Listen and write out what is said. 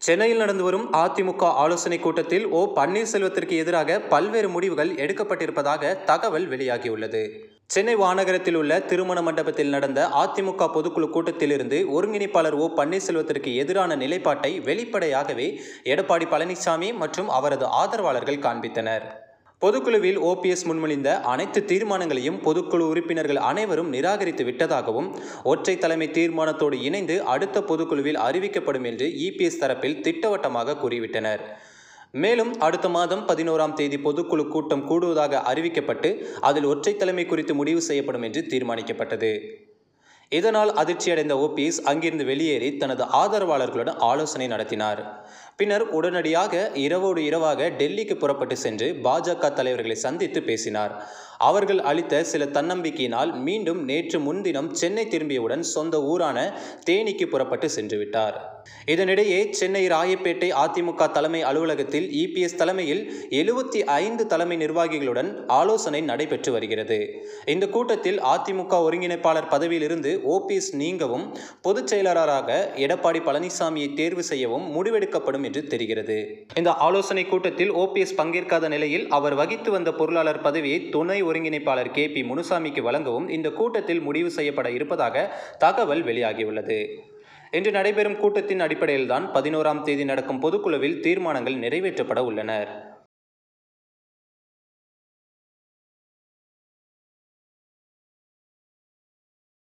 சென்னையில் நடந்து வரும் அதிமுக ஆலோசனை கூட்டத்தில் ஓ பன்னீர்செல்வத்திற்கு எதிராக பல்வேறு முடிவுகள் எடுக்கப்பட்டிருப்பதாக தகவல் வெளியாகியுள்ளது சென்னை வானகரத்தில் உள்ள திருமண மண்டபத்தில் நடந்த அதிமுக பொதுக்குழு கூட்டத்திலிருந்து ஒருங்கிணைப்பாளர் ஓ பன்னீர்செல்வத்திற்கு எதிரான நிலைப்பாட்டை வெளிப்படையாகவே எடப்பாடி பழனிசாமி மற்றும் அவரது ஆதரவாளர்கள் காண்பித்தனர் பொதுக்குழுவில் ஓபிஎஸ் முன்மொழிந்த அனைத்து தீர்மானங்களையும் பொதுக்குழு உறுப்பினர்கள் அனைவரும் நிராகரித்து விட்டதாகவும் ஒற்றை தலைமை தீர்மானத்தோடு இணைந்து அடுத்த பொதுக்குழுவில் அறிவிக்கப்படும் என்று இபிஎஸ் தரப்பில் திட்டவட்டமாக கூறிவிட்டனர் மேலும் அடுத்த மாதம் பதினோராம் தேதி பொதுக்குழு கூட்டம் கூடுவதாக அறிவிக்கப்பட்டு அதில் ஒற்றை தலைமை குறித்து முடிவு செய்யப்படும் என்று தீர்மானிக்கப்பட்டது இதனால் அதிர்ச்சியடைந்த ஓபிஎஸ் அங்கிருந்து வெளியேறி தனது ஆதரவாளர்களுடன் ஆலோசனை நடத்தினார் பின்னர் உடனடியாக இரவோடு இரவாக டெல்லிக்கு புறப்பட்டு சென்று பாஜக தலைவர்களை சந்தித்து பேசினார் அவர்கள் அளித்த சில தன்னம்பிக்கையினால் மீண்டும் நேற்று முன்தினம் சென்னை திரும்பியவுடன் சொந்த ஊரான தேனிக்கு புறப்பட்டு சென்று விட்டார் இதனிடையே சென்னை ராயப்பேட்டை அதிமுக தலைமை அலுவலகத்தில் இபிஎஸ் தலைமையில் எழுபத்தி ஐந்து தலைமை நிர்வாகிகளுடன் ஆலோசனை நடைபெற்று வருகிறது இந்த கூட்டத்தில் அதிமுக ஒருங்கிணைப்பாளர் பதவியிலிருந்து ஓபிஎஸ் நீங்கவும் பொதுச் செயலாளராக எடப்பாடி பழனிசாமியை தேர்வு செய்யவும் முடிவெடுக்கப்படும் என்று தெரிகிறது இந்த ஆலோசனை கூட்டத்தில் ஓபிஎஸ் பங்கேற்காத நிலையில் அவர் வகித்து வந்த பொருளாளர் பதவியை துணை ஒருங்கிணைப்பாளர் கே பி முனுசாமிக்கு வழங்கவும் இந்த கூட்டத்தில் முடிவு செய்யப்பட இருப்பதாக தகவல் வெளியாகியுள்ளது இன்று நடைபெறும் கூட்டத்தின் அடிப்படையில்தான் பதினோராம் தேதி நடக்கும் பொதுக்குழுவில் தீர்மானங்கள் நிறைவேற்றப்பட உள்ளன